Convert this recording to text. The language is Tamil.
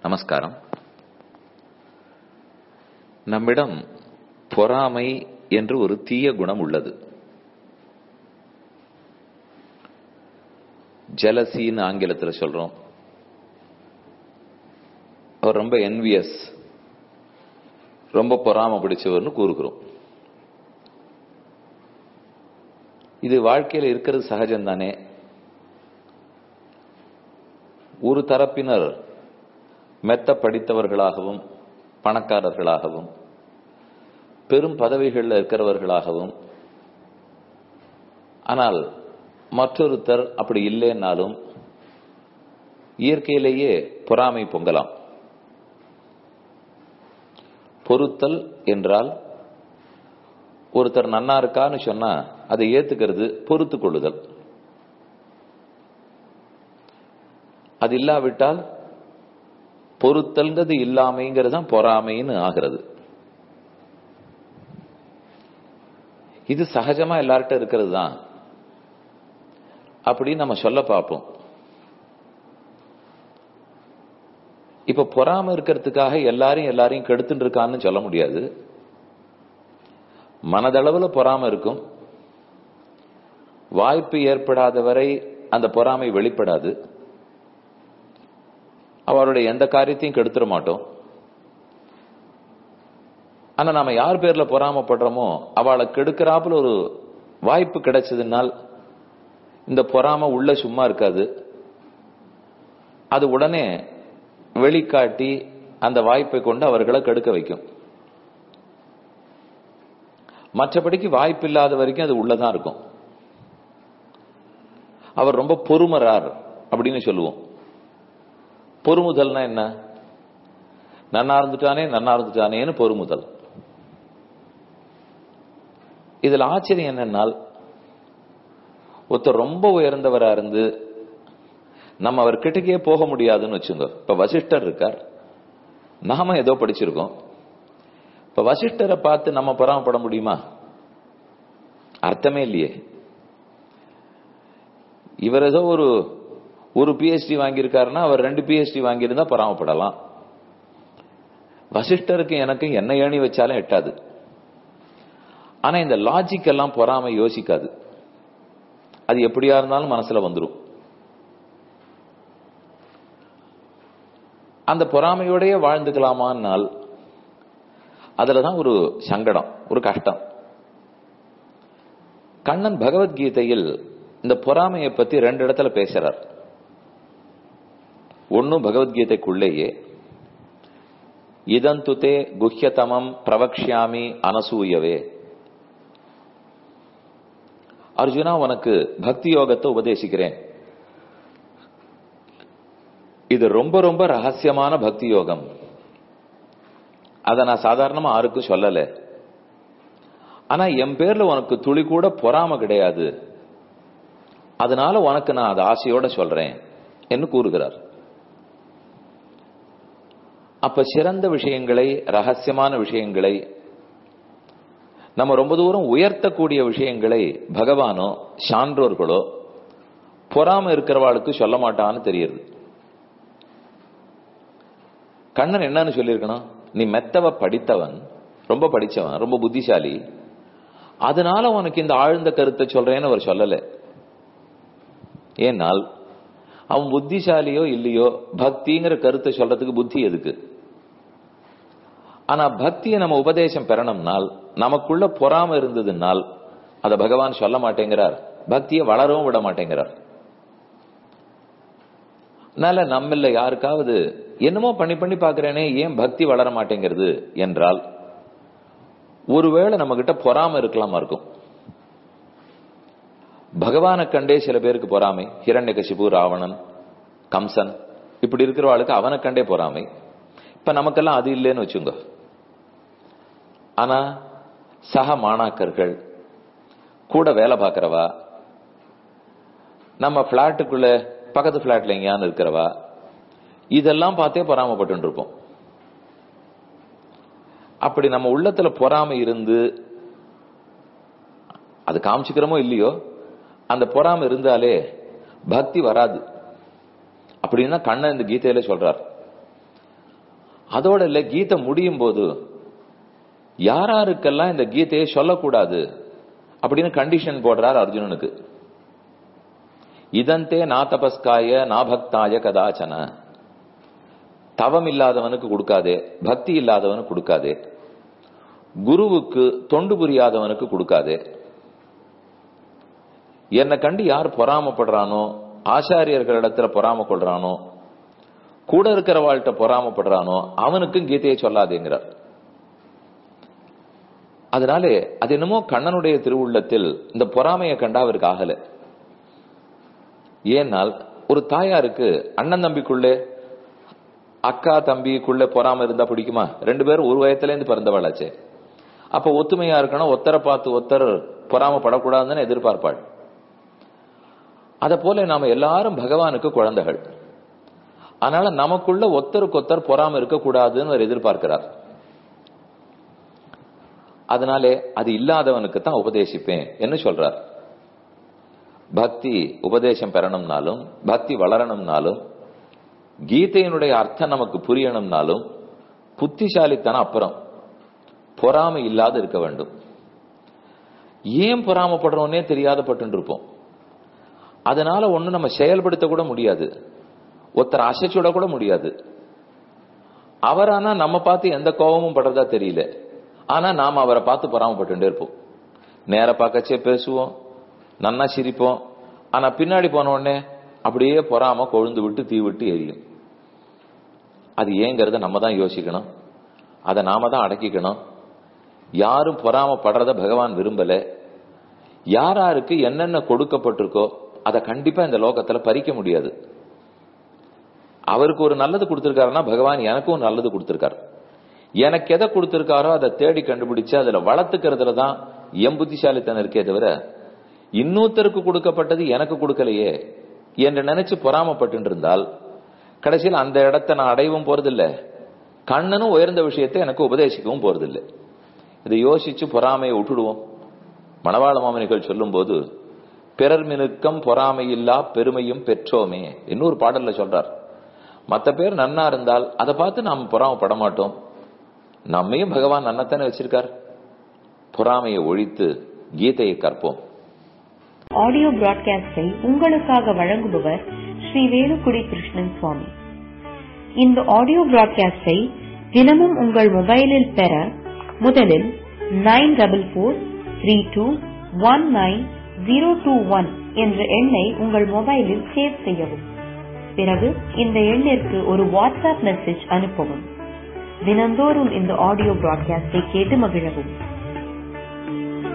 நமஸ்காரம் நம்மிடம் பொறாமை என்று ஒரு தீய குணம் உள்ளது ஜலசின்னு ஆங்கிலத்தில் சொல்றோம் அவர் ரொம்ப என்வியஸ் ரொம்ப பொறாம பிடிச்சவர்னு கூறுகிறோம் இது வாழ்க்கையில் இருக்கிறது சகஜம் தானே ஒரு தரப்பினர் மெத்த படித்தவர்களாகவும் பணக்காரர்களாகவும் பெரும் பதவிகளில் இருக்கிறவர்களாகவும் ஆனால் மற்றொருத்தர் அப்படி இல்லைன்னாலும் இயற்கையிலேயே பொறாமை பொங்கலாம் பொருத்தல் என்றால் ஒருத்தர் நன்னா இருக்கான்னு சொன்னா அதை ஏத்துக்கிறது பொறுத்து கொள்ளுதல் அது இல்லாவிட்டால் பொருத்தல்ங்கிறது இல்லாமைங்கிறது தான் பொறாமைன்னு ஆகிறது இது சகஜமா எல்லார்கிட்ட இருக்கிறது தான் அப்படின்னு நம்ம சொல்ல பார்ப்போம் இப்ப பொறாம இருக்கிறதுக்காக எல்லாரையும் எல்லாரையும் கெடுத்துட்டு இருக்கான்னு சொல்ல முடியாது மனதளவுல பொறாம இருக்கும் வாய்ப்பு ஏற்படாத வரை அந்த பொறாமை வெளிப்படாது அவருடைய எந்த காரியத்தையும் கெடுத்துட மாட்டோம் ஆனா நாம யார் பேர்ல பொறாமப்படுறோமோ அவளை கெடுக்கிறாப்புல ஒரு வாய்ப்பு கிடைச்சதுனால் இந்த பொறாம உள்ள சும்மா இருக்காது அது உடனே வெளிக்காட்டி அந்த வாய்ப்பை கொண்டு அவர்களை கெடுக்க வைக்கும் மற்றபடிக்கு வாய்ப்பு இல்லாத வரைக்கும் அது உள்ளதான் இருக்கும் அவர் ரொம்ப பொறுமரார் அப்படின்னு சொல்லுவோம் பொறுமுதல்னா என்ன நன்னா இருந்துட்டானே நன்னா இருந்துட்டானேன்னு பொறுமுதல் இதுல ஆச்சரியம் என்னன்னால் ஒருத்தர் ரொம்ப உயர்ந்தவரா இருந்து நம்ம அவர் கிட்டக்கே போக முடியாதுன்னு வச்சுங்க இப்ப வசிஷ்டர் இருக்கார் நாம ஏதோ படிச்சிருக்கோம் இப்ப வசிஷ்டரை பார்த்து நம்ம பொறாமப்பட முடியுமா அர்த்தமே இல்லையே இவர் ஏதோ ஒரு ஒரு பிஹெச்டி வாங்கியிருக்காருன்னா அவர் ரெண்டு பிஹெச்டி வாங்கியிருந்தா பொறாமப்படலாம் வசிஷ்டருக்கு எனக்கு என்ன ஏணி வச்சாலும் எட்டாது ஆனா இந்த லாஜிக் எல்லாம் பொறாம யோசிக்காது அது எப்படியா இருந்தாலும் மனசுல வந்துடும் அந்த பொறாமையோடய வாழ்ந்துக்கலாமான்னால் அதுலதான் ஒரு சங்கடம் ஒரு கஷ்டம் கண்ணன் பகவத்கீதையில் இந்த பொறாமையை பத்தி ரெண்டு இடத்துல பேசுறார் ஒன்னும் பகவத்கீதைக்குள்ளேயே இதந்துதே குஹ்யதமம் பிரவக்ஷாமி அனசூயவே அர்ஜுனா உனக்கு பக்தி யோகத்தை உபதேசிக்கிறேன் இது ரொம்ப ரொம்ப ரகசியமான பக்தி யோகம் அதை நான் சாதாரணமா யாருக்கும் சொல்லல ஆனா என் பேர்ல உனக்கு துளி கூட பொறாம கிடையாது அதனால உனக்கு நான் அது ஆசையோட சொல்றேன் என்று கூறுகிறார் அப்ப சிறந்த விஷயங்களை ரகசியமான விஷயங்களை நம்ம ரொம்ப தூரம் உயர்த்தக்கூடிய விஷயங்களை பகவானோ சான்றோர்களோ பொறாம இருக்கிறவாளுக்கு சொல்ல மாட்டான்னு தெரியுது கண்ணன் என்னன்னு சொல்லியிருக்கணும் நீ மெத்தவ படித்தவன் ரொம்ப படிச்சவன் ரொம்ப புத்திசாலி அதனால உனக்கு இந்த ஆழ்ந்த கருத்தை சொல்றேன்னு அவர் சொல்லல ஏனால் அவன் புத்திசாலியோ இல்லையோ பக்திங்கிற கருத்தை சொல்றதுக்கு புத்தி எதுக்கு ஆனா பக்தியை நம்ம உபதேசம் பெறணும்னால் நமக்குள்ள பொறாம இருந்ததுனால் அத பகவான் சொல்ல மாட்டேங்கிறார் பக்தியை வளரவும் விட மாட்டேங்கிறார் அதனால நம்மள யாருக்காவது என்னமோ பண்ணி பண்ணி பாக்குறேனே ஏன் பக்தி வளர மாட்டேங்கிறது என்றால் ஒருவேளை நம்ம கிட்ட பொறாம இருக்கலாமா இருக்கும் பகவானை கண்டே சில பேருக்கு பொறாமை ஹிரண்யகசிபு ராவணன் கம்சன் இப்படி இருக்கிறவாளுக்கு அவனை கண்டே பொறாமை இப்ப நமக்கெல்லாம் அது இல்லைன்னு வச்சுங்க ஆனா சக மாணாக்கர்கள் கூட வேலை பார்க்கறவா நம்ம பிளாட்டுக்குள்ள பக்கத்து பிளாட்ல எங்கேயான்னு இருக்கிறவா இதெல்லாம் பார்த்தே பொறாமப்பட்டு இருப்போம் அப்படி நம்ம உள்ளத்துல பொறாமை இருந்து அது காமிச்சுக்கிறோமோ இல்லையோ அந்த பொறாமை இருந்தாலே பக்தி வராது அப்படின்னா கண்ணன் இந்த கீதையில சொல்றார் அதோட இல்ல கீதை முடியும் போது யாராருக்கெல்லாம் இந்த கீதையை சொல்லக்கூடாது அப்படின்னு கண்டிஷன் போடுறார் அர்ஜுனனுக்கு இதந்தே நா தபஸ்காய நா பக்தாய கதாச்சன தவம் இல்லாதவனுக்கு கொடுக்காதே பக்தி இல்லாதவனுக்கு கொடுக்காதே குருவுக்கு தொண்டு புரியாதவனுக்கு கொடுக்காதே என்னை கண்டு யார் பொறாமப்படுறானோ ஆச்சாரியர்களிடத்துல பொறாம கொள்றானோ கூட இருக்கிறவாள்கிட்ட பொறாமப்படுறானோ அவனுக்கும் கீதையை சொல்லாதேங்கிறார் அதனாலே அது என்னமோ கண்ணனுடைய திருவுள்ளத்தில் இந்த பொறாமையை கண்டா அவருக்கு ஆகல ஏனால் ஒரு தாயாருக்கு அண்ணன் தம்பிக்குள்ளே அக்கா தம்பிக்குள்ள பொறாம இருந்தா பிடிக்குமா ரெண்டு பேரும் ஒரு வயத்துல இருந்து பிறந்தவளாச்சே அப்ப ஒத்துமையா இருக்கணும் ஒத்தரை பார்த்து ஒத்தர் பொறாமப்படக்கூடாதுன்னு எதிர்பார்ப்பாள் அத போல நாம எல்லாரும் பகவானுக்கு குழந்தைகள் அதனால நமக்குள்ள ஒத்தருக்கு ஒத்தர் பொறாம இருக்கக்கூடாதுன்னு அவர் எதிர்பார்க்கிறார் அதனாலே அது இல்லாதவனுக்கு தான் உபதேசிப்பேன் என்று சொல்றார் பக்தி உபதேசம் பெறணும்னாலும் பக்தி வளரணும்னாலும் கீதையினுடைய அர்த்தம் நமக்கு புரியணும்னாலும் புத்திசாலித்தனம் அப்புறம் பொறாமை இல்லாத இருக்க வேண்டும் ஏன் பொறாமப்படுறோன்னே தெரியாத பட்டு இருப்போம் அதனால ஒண்ணு நம்ம செயல்படுத்த கூட முடியாது ஒருத்தர் அசைச்சுட கூட முடியாது அவரானா நம்ம பார்த்து எந்த கோபமும் படுறதா தெரியல ஆனா நாம அவரை பார்த்து பொறாமப்பட்டு இருப்போம் நேர பார்க்கச்சே பேசுவோம் நன்னா சிரிப்போம் ஆனா பின்னாடி போன உடனே அப்படியே பொறாம கொழுந்து விட்டு தீ விட்டு எரியும் அது ஏங்கிறத நம்ம தான் யோசிக்கணும் அதை நாம தான் அடக்கிக்கணும் யாரும் பொறாமப்படுறத பகவான் விரும்பல யாராருக்கு என்னென்ன கொடுக்கப்பட்டிருக்கோ அதை கண்டிப்பா இந்த லோகத்துல பறிக்க முடியாது அவருக்கு ஒரு நல்லது கொடுத்திருக்காருன்னா பகவான் எனக்கும் நல்லது கொடுத்திருக்காரு எனக்கு எதை கொடுத்திருக்காரோ அதை தேடி கண்டுபிடிச்சு அதுல வளர்த்துக்கிறதுல தான் என் புத்திசாலித்தனம் இருக்கே தவிர இன்னொருத்தருக்கு கொடுக்கப்பட்டது எனக்கு கொடுக்கலையே என்று நினைச்சு பொறாமப்பட்டு இருந்தால் கடைசியில் அந்த இடத்தை நான் அடையவும் போறதில்லை கண்ணனும் உயர்ந்த விஷயத்தை எனக்கு உபதேசிக்கவும் போறதில்லை இதை யோசிச்சு பொறாமையை விட்டுடுவோம் மணவாள மாமனிகள் சொல்லும் போது பிறர் மினுக்கம் பொறாமையில்லா பெருமையும் பெற்றோமே இன்னொரு பாடல்ல சொல்றார் மத்த பேர் நன்னா இருந்தால் அதை பார்த்து நாம் பொறாமப்பட மாட்டோம் நம்மையும் பகவான் நன்னத்தானே வச்சிருக்கார் பொறாமையை ஒழித்து கீதையை கற்போம் ஆடியோ பிராட்காஸ்டை உங்களுக்காக வழங்குபவர் ஸ்ரீ வேலுக்குடி கிருஷ்ணன் சுவாமி இந்த ஆடியோ பிராட்காஸ்டை தினமும் உங்கள் மொபைலில் பெற முதலில் nine double four three two one nine zero two one என்ற எண்ணை உங்கள் மொபைலில் சேவ் செய்யவும் பிறகு இந்த எண்ணிற்கு ஒரு வாட்ஸ்அப் மெசேஜ் அனுப்பவும் தினந்தோறும் இந்த ஆடியோ பிராட்காஸ்டை கேட்டு மகிழவும்